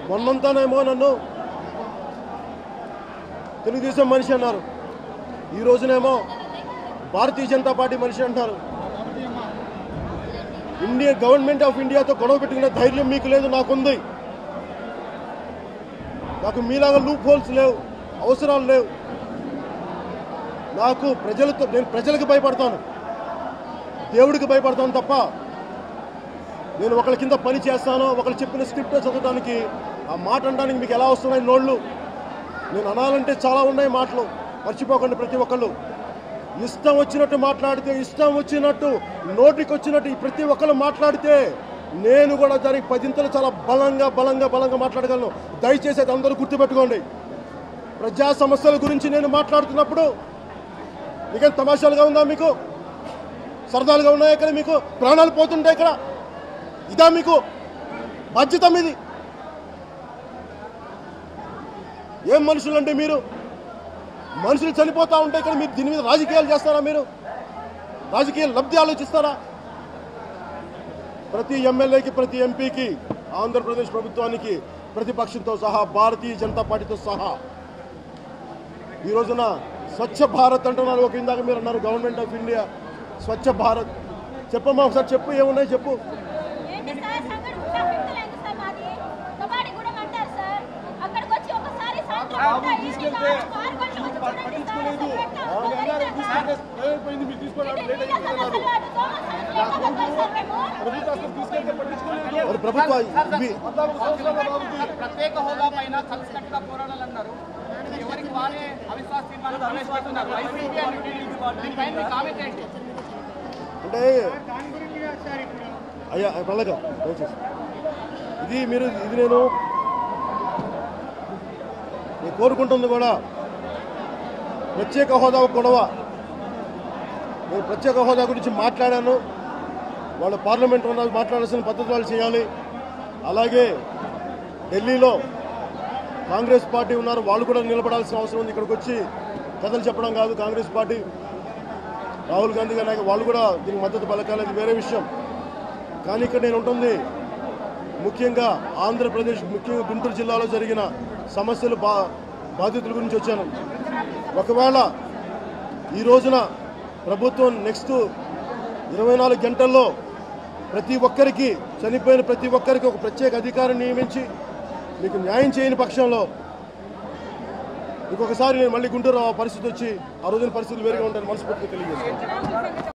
మొన్నంతానేమో నన్ను తెలుగుదేశం మనిషి అన్నారు ఈ రోజునేమో భారతీయ జనతా పార్టీ మనిషి అంటారు ఇండియా గవర్నమెంట్ ఆఫ్ ఇండియాతో గొడవ పెట్టుకునే ధైర్యం మీకు లేదు నాకుంది నాకు మీలాగా లూప్ హోల్స్ లేవు అవసరాలు లేవు నాకు ప్రజలతో నేను ప్రజలకు భయపడతాను దేవుడికి భయపడతాను తప్ప నేను ఒకళ్ళ కింద పని చేస్తానో ఒకళ్ళు చెప్పిన స్క్రిప్ట్ చదవడానికి ఆ మాట అనడానికి మీకు ఎలా వస్తున్నాయి నోళ్ళు నేను అనాలంటే చాలా ఉన్నాయి మాటలు మర్చిపోకండి ప్రతి ఒక్కళ్ళు ఇష్టం వచ్చినట్టు మాట్లాడితే ఇష్టం వచ్చినట్టు నోటికి వచ్చినట్టు ఈ ప్రతి ఒక్కళ్ళు మాట్లాడితే నేను కూడా దానికి పదింతలు చాలా బలంగా బలంగా బలంగా మాట్లాడగలను దయచేసి అది అందరూ గుర్తుపెట్టుకోండి ప్రజా సమస్యల గురించి నేను మాట్లాడుతున్నప్పుడు మీకేం తమాషాలుగా ఉందా మీకు సరదాలుగా ఉన్నాయా ఇక్కడ మీకు ప్రాణాలు పోతుంటాయి ఇక్కడ ఇదా మీకు బాధ్యత మీది ఏం మనుషులండి మీరు మనుషులు చనిపోతా ఉంటే ఇక్కడ మీరు దీని మీద రాజకీయాలు చేస్తారా మీరు రాజకీయ లబ్ధి ఆలోచిస్తారా ప్రతి ఎమ్మెల్యేకి ప్రతి ఎంపీకి ఆంధ్రప్రదేశ్ ప్రభుత్వానికి ప్రతిపక్షంతో సహా భారతీయ జనతా పార్టీతో సహా ఈ రోజున స్వచ్ఛ భారత్ అంటున్నారు ఒక ఇందాక మీరు అన్నారు government of India Swachh Bharat చెప్పమ్మా ఒకసారి చెప్పు ఏమున్నాయి చెప్పు ఏంటి సార్ సంగడి గుట్ట ఫిఫ్త్ లైన్ సార్ మాది కబాడీ కూడా అంటారు సార్ అక్కడికి వచ్చి ఒకసారి సాయంత్రం ఆ, పూట మీరు ఈవినింగ్ తీసుకెళ్తే ఆరు గంటలకు వచ్చి చూడండి సార్. పట్టించుకోలేదు. అసలు ఎట్లా? ఆ, ఒక నేను రైతు సార్. తీసుకెళ్తే ఏమైపోయింది మీరు తీసుకోవాలి ఇది లేట్ నీళ్ళ అయిపోయింది అన్నారు. సమస్యలు అడుగుతాం. అసలు ఎట్లా బతకాలి సార్ మేము? ప్రభుత్వ ఆసుపత్రికి తీసుకెళ్తే పట్టించుకోలేదు మరి ప్రభుత్వ ఇవి పద్నాలుగు సంవత్సరాల బాబుకి ప్రత్యేక హోదా పైన కలిసికట్టుగా పోరాడాలన్నారు ఎవరికి వాళ్ళే అవిశ్వాస తీర్మానం ప్రవేశపెడుతున్నారు వైసీపీ అండ్ టీడీపీ వాళ్ళు. దీనిపైన మీ కామెంట్ ఏంటి అంటే అయ్యా పల్లక దయచేసి ఇది మీరు ఇది నేను నేను కోరుకుంటుంది కూడా ప్రత్యేక హోదా ఒక గొడవ నేను ప్రత్యేక హోదా గురించి మాట్లాడాను వాళ్ళు పార్లమెంట్ ఉన్న మాట్లాడాల్సిన పద్ధతి వాళ్ళు చేయాలి అలాగే ఢిల్లీలో కాంగ్రెస్ పార్టీ ఉన్నారు వాళ్ళు కూడా నిలబడాల్సిన అవసరం ఉంది ఇక్కడికి వచ్చి కథలు చెప్పడం కాదు కాంగ్రెస్ పార్టీ రాహుల్ గాంధీ గారి నాయకులు వాళ్ళు కూడా దీనికి మద్దతు పలకాలి అది వేరే విషయం కానీ ఇక్కడ నేను ఉంటుంది ముఖ్యంగా ఆంధ్రప్రదేశ్ ముఖ్యంగా గుంటూరు జిల్లాలో జరిగిన సమస్యలు బా బాధితుల గురించి వచ్చాను ఒకవేళ ఈ రోజున ప్రభుత్వం నెక్స్ట్ ఇరవై నాలుగు గంటల్లో ప్రతి ఒక్కరికి చనిపోయిన ప్రతి ఒక్కరికి ఒక ప్రత్యేక అధికారం నియమించి మీకు న్యాయం చేయని పక్షంలో ఇంకొకసారి నేను మళ్ళీ గుంటూరు ఆ పరిస్థితి వచ్చి ఆ రోజున పరిస్థితులు వేరుగా ఉంటాయని మనస్ఫూర్తిగా తెలియజేస్తాను